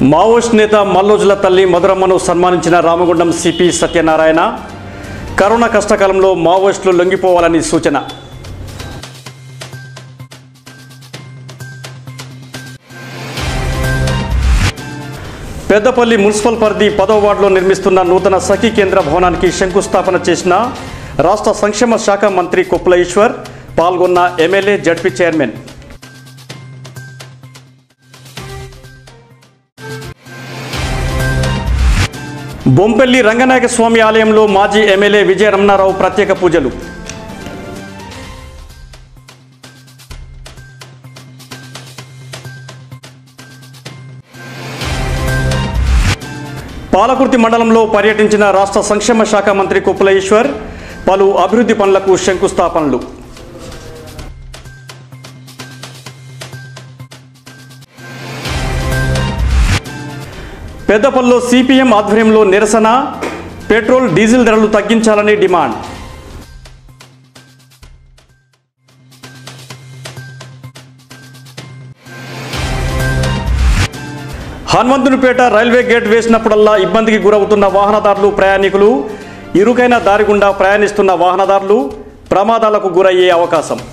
Maoist నేత మల్లోజుల తల్లి మధురమ్మను సన్మానించిన రామగుండం సిపి సత్యనారాయణ కరోనా కష్టకాలంలో మావోయిస్టులు లొంగిపోవాలని సూచన పెద్దపల్లి మున్సిపల్ పరిధి పదో వార్డులో నిర్మిస్తున్న నూతన సఖీ కేంద్ర భవనానికి శంకుస్థాపన చేసిన రాష్ట్ర సంక్షేమ శాఖ మంత్రి కొప్పుల ఈశ్వర్ పాల్గొన్న MLA ZP chairman Bompelli Ranganayaka Swamy ఆలయంలో మాజీ ఎమ్మెల్యే విజయ రమణారావు ప్రత్యేక పూజలు పాలకుర్తి మండలంలో పర్యటించిన రాష్ట్ర సంక్షేమ శాఖ మంత్రి కుప్పల ఈశ్వర్ పలు అభివృద్ధి పనులకు శంకుస్థాపనలు పెద్దపల్లిలో సిపిఎం ఆధ్వర్యంలో నిరసన పెట్రోల్ డీజిల్ ధరలు తగ్గించాలని డిమాండ్ హనుమంతునిపేట రైల్వే గేట్ వేసినప్పుడల్లా ఇబ్బందికి గురవుతున్న వాహనదారులు ప్రయాణికులు ఇరుకైన దారి గుండా ప్రయాణిస్తున్న వాహనదారులు ప్రమాదాలకు గురయ్యే అవకాశం